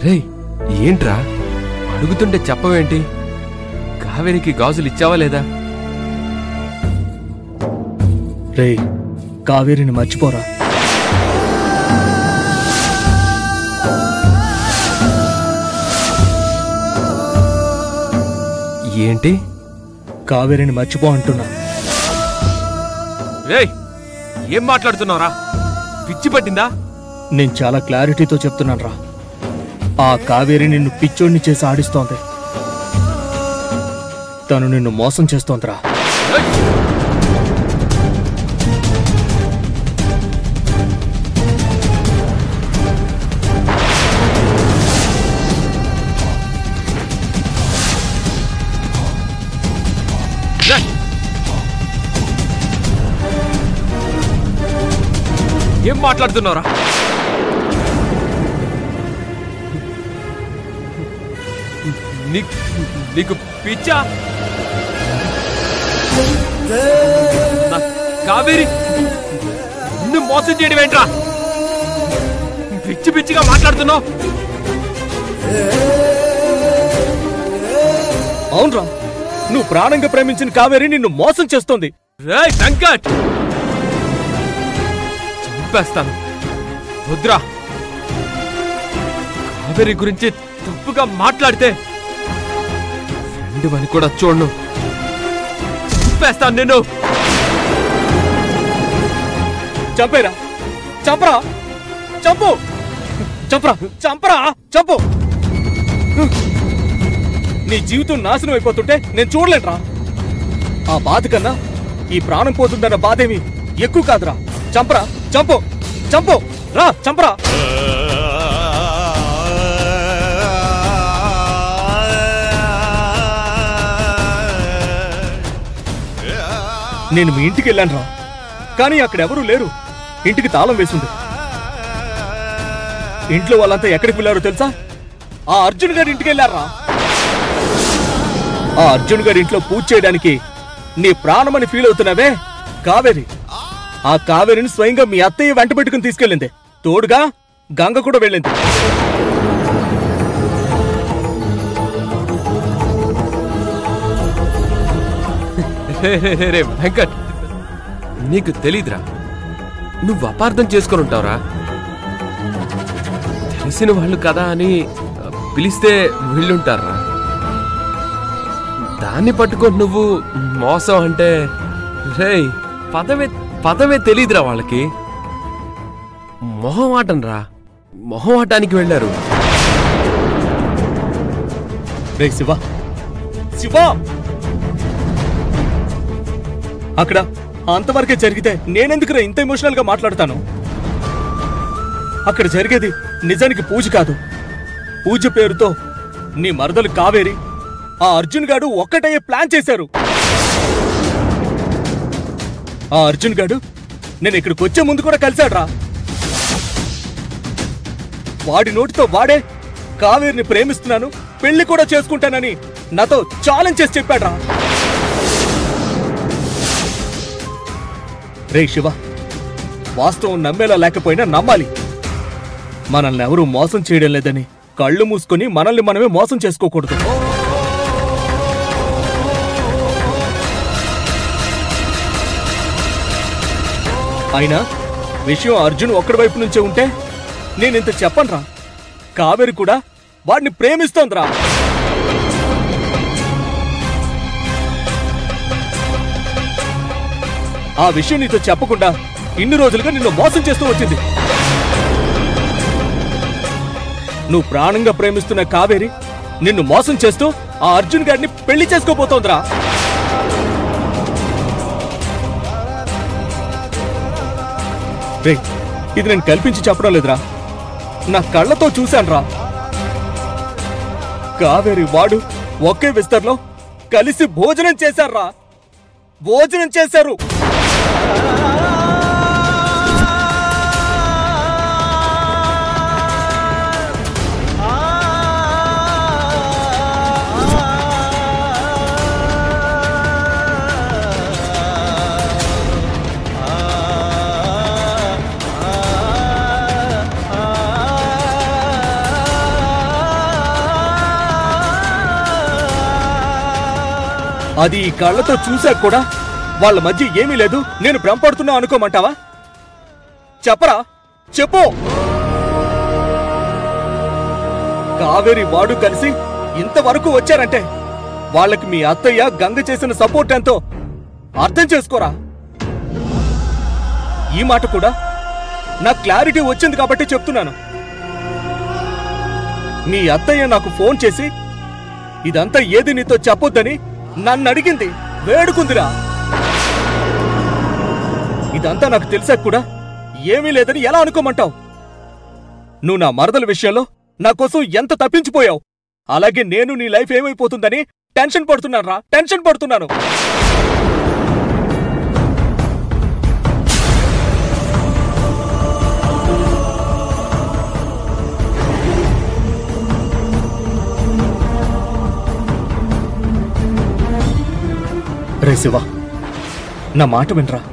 రేయ్ ఏంట్రా అడుగుతుంటే చెప్పవేంటి కావేరికి గాజులు ఇచ్చావా లేదా రే కావేరిని మర్చిపోరా ఏంటి కావేరిని మర్చిపో అంటున్నా రేయ్ ఏం మాట్లాడుతున్నావురా పిచ్చి పట్టిందా నేను చాలా క్లారిటీతో చెప్తున్నాను రా ఆ కావేరి నిన్ను పిచ్చోడిని చేసి ఆడిస్తోంది తను నిన్ను మోసం చేస్తోందిరా ఏయ్! రేయ్! ఏం మాట్లాడుతున్నావురా నీకు నీకు పిచ్చా నా కావేరి నిన్ను మోసం చేయడం ఏంట్రా పిచ్చి పిచ్చిగా మాట్లాడుతున్నావు అవునరా నువ్వు ప్రాణంగా ప్రేమించిన కావేరి నిన్ను మోసం చేస్తోంది రేయ్ వెంకట్ చంపేస్తాను వద్దురా కావేరి గురించి తప్పుగా మాట్లాడితే ఫ్రెండ్ అని కూడా చూడను చంపేస్తాను నేను చంపేరా చంపరా చంపు చంపరా చంపరా చంపు నీ జీవితం నాశనం అయిపోతుంటే నేను చూడలేనురా ఆ బాధ కన్నా ఈ ప్రాణం పోతుందన్న బాధేమి ఎక్కువ కాదురా చంపరా చంపు చంపు రా చంపరా నేను మీ ఇంటికి వెళ్ళాను రా కానీ అక్కడ ఎవరూ లేరు ఇంటికి తాళం వేసింది ఇంట్లో వాళ్ళంతా ఎక్కడికి వెళ్ళారో తెలుసా ఆ అర్జున్ గారి ఇంటికి వెళ్ళారా ఆ అర్జున్ గారి ఇంట్లో పూజ చేయడానికి నీ ప్రాణమని ఫీల్ అవుతున్నావే కావేరి ఆ కావేరిని స్వయంగా మీ అత్తయ్య వెంట పెట్టుకుని తీసుకెళ్ళింది తోడుగా గంగ కూడా వెళ్ళింది రే, రే, రే, రే, వెంకట్ నీకు తెలీదురా నువ్వు అపార్థం చేసుకొని ఉంటావురా తెలిసిన వాళ్ళు కదా అని ఆ, పిలిస్తే వెళ్ళుంటారా దాన్ని పట్టుకొని నువ్వు మోసం అంటే రేయ్ పదవే పదవే తెలీదురా వాళ్ళకి మొహమాటం రా మొహమాటానికి వెళ్ళారు రే శివ శివ అక్కడ అంతవరకే జరిగితే నేనెందుకురా ఇంత ఎమోషనల్ గా మాట్లాడతాను అక్కడ జరిగేది నిజానికి పూజ కాదు పూజ పేరుతో నీ మరదలు కావేరి ఆ అర్జున్ గాడు ఒక్కటయ్యే ప్లాన్ చేశారు ఆ అర్జున్ గాడు నేను ఇక్కడికి వచ్చే ముందు కూడా కలిశాడ్రా వాడి నోటితో వాడే కావేరిని ప్రేమిస్తున్నాను పెళ్లి కూడా చేసుకుంటానని నాతో ఛాలెంజ్ చేసి చెప్పాడ్రా రే శివ వాస్తవం నమ్మేలా లేకపోయినా నమ్మాలి మనల్ని ఎవరూ మోసం చేయడం లేదని కళ్ళు మూసుకొని మనల్ని మనమే మోసం చేసుకోకూడదు అయినా విషయం అర్జున్ ఒక్కడి వైపు నుంచే ఉంటే నేనింత చెప్పనురా కావేరి కూడా వాడిని ప్రేమిస్తోందిరా ఆ విషయం నీతో చెప్పకుండా ఇన్ని రోజులుగా నిన్ను మోసం చేస్తూ వచ్చింది నువ్వు ప్రాణంగా ప్రేమిస్తున్న కావేరి నిన్ను మోసం చేస్తూ ఆ అర్జున్ గారిని పెళ్లి చేసుకోబోతోందిరా రే ఇది నేను కల్పించి చెప్పడం లేదురా నా కళ్ళతో చూశానురా కావేరి వాడు ఒకే విస్తర్లో కలిసి భోజనం చేశారా భోజనం చేశారు అది ఈ కళ్ళతో చూశాక కూడా వాళ్ళ మధ్య ఏమీ లేదు నేను భ్రమపడుతున్నా అనుకోమంటావా చెప్పరా చెప్పు కావేరి వాడు కలిసి ఇంతవరకు వచ్చారంటే వాళ్ళకి మీ అత్తయ్య గంగ చేసిన సపోర్ట్ ఎంతో అర్థం చేసుకోరా ఈ మాట కూడా నాకు క్లారిటీ వచ్చింది కాబట్టి చెప్తున్నాను మీ అత్తయ్య నాకు ఫోన్ చేసి ఇదంతా ఏది నీతో చెప్పొద్దని నన్ను అడిగింది వేడుకుందిరా ఇదంతా నాకు తెలిసాక కూడా ఏమీ లేదని ఎలా అనుకోమంటావు నువ్వు నా మరదల విషయంలో నా కోసం ఎంత తప్పించిపోయావు అలాగే నేను నీ లైఫ్ ఏమైపోతుందని టెన్షన్ పడుతున్నాను రా టెన్షన్ పడుతున్నాను రే శివ నా మాట వినరా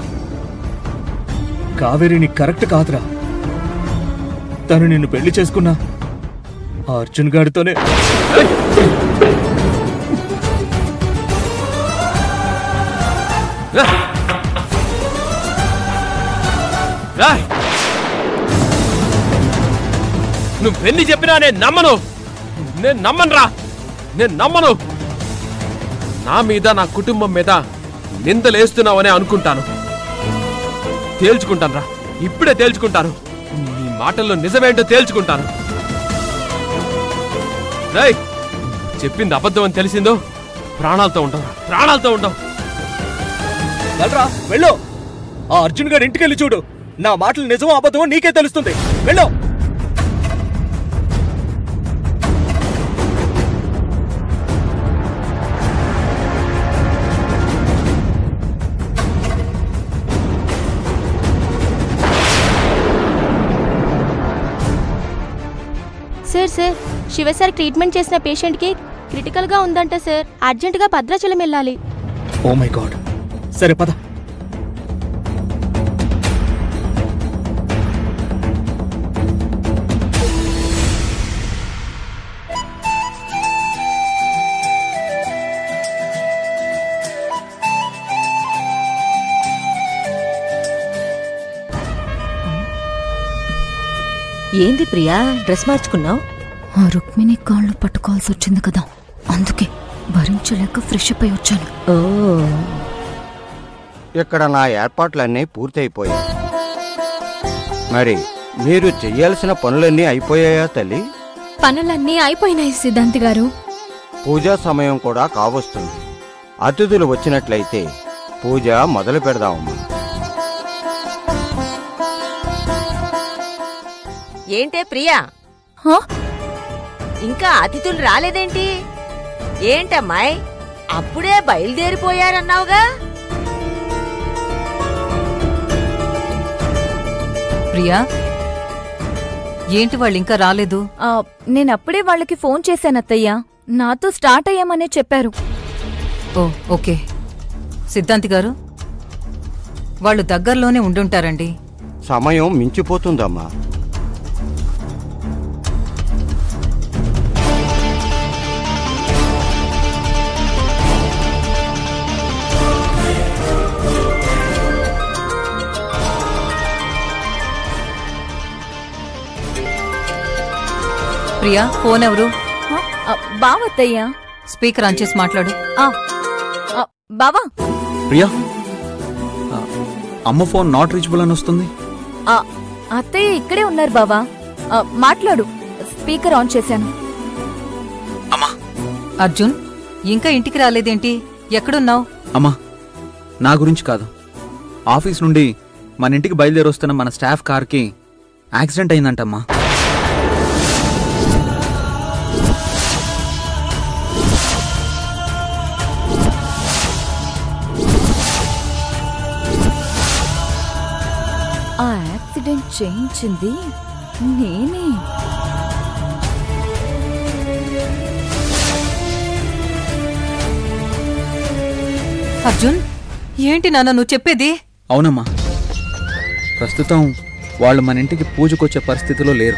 కావేరి నీకు కరెక్ట్ కాదురా తను నిన్ను పెళ్లి చేసుకున్నా ఆ అర్జున్ గాడితోనే రా. రాయ్. నువ్వు ఎన్ని చెప్పినా నేను నమ్మను నేను నమ్మను రా నేను నమ్మను నా మీద నా కుటుంబం మీద నిందలేస్తున్నావనే అనుకుంటాను తేల్చుకుంటాను రా ఇప్పుడే తేల్చుకుంటాను నీ మాటల్లో నిజమేంటో తేల్చుకుంటాను రేయ్ చెప్పింది అబద్ధం అని తెలిసిందో ప్రాణాలతో ఉండవు ప్రాణాలతో ఉండవు వెళ్ళరా వెళ్ళు ఆ అర్జున్ గారి ఇంటికెళ్ళి చూడు నా మాటలు నిజమో అబద్ధమో నీకే తెలుస్తుంది వెళ్ళు sir sir Shiva sir treatment చేసిన పేషెంట్కి క్రిటికల్గా ఉందంట సార్ అర్జెంటుగా భద్రాచలం వెళ్ళాలి ఓ మై గాడ్ సరే పద ఏంది ప్రియా డ్రెస్ మార్చుకున్నావు ఆ రుక్మిణి కాళ్ళు పట్టుకోవాల్సి వచ్చింది కదా అందుకే భరించలేక ఫ్రెష్ అప్ అయి వచ్చాను ఓ ఇక్కడ నా ఏర్పాట్లన్నీ పూర్తయిపోయాయి మరి మీరు చెయ్యాల్సిన పనులన్నీ అయిపోయాయా తల్లి పనులన్నీ అయిపోయినాయి సిద్ధాంతి గారు పూజా సమయం కూడా కావస్తుంది అతిథులు వచ్చినట్లయితే పూజ మొదలు పెడదామమ్మా ఏంటే ప్రియా హా? ఇంకా అతిథులు రాలేదేంటి ఏంటమ్మాయ్ అప్పుడే బయలుదేరిపోయారన్నావుగా ప్రియా ఏంటి వాళ్ళు ఇంకా రాలేదు ఆ, నేనప్పుడే వాళ్ళకి ఫోన్ చేశాను అత్తయ్య నాతో స్టార్ట్ అయ్యామనే చెప్పారు ఓ ఓకే సిద్ధాంతి గారు వాళ్ళు దగ్గరలోనే ఉండుంటారండి సమయం మించిపోతుందమ్మా ప్రియా ఫోన్ ఎవరు హా? ఆ, బావత్తయ్య స్పీకర్ ఆన్ చేసి మాట్లాడు ఆ, ఆ, బావా ప్రియా ఆ, అమ్మ ఫోన్ నాట్ రీచబుల్ అని వస్తుంది ఆ, అత్తయ్య ఇక్కడే ఉన్నారు బావా ఆ, మాట్లాడు స్పీకర్ ఆన్ చేశాను అమ్మా అర్జున్ ఇంకా ఇంటికి రాలేదేంటి ఎక్కడున్నావు అమ్మా నా గురించి కాదు ఆఫీస్ నుండి మన ఇంటికి బయలుదేరి వస్తున్న మన స్టాఫ్ కార్కి యాక్సిడెంట్ అయిందంటమ్మా ఆ యాక్సిడెంట్ చేయించింది నేనే అర్జున్ ఏంటి నాన్న నువ్వు చెప్పేది అవునమ్మా ప్రస్తుతం వాళ్ళు మన ఇంటికి పూజకొచ్చే పరిస్థితిలో లేరు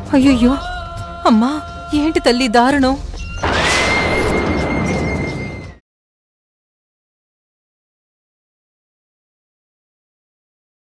అయ్యయ్యో అమ్మా ఏంటి తల్లి దారుణం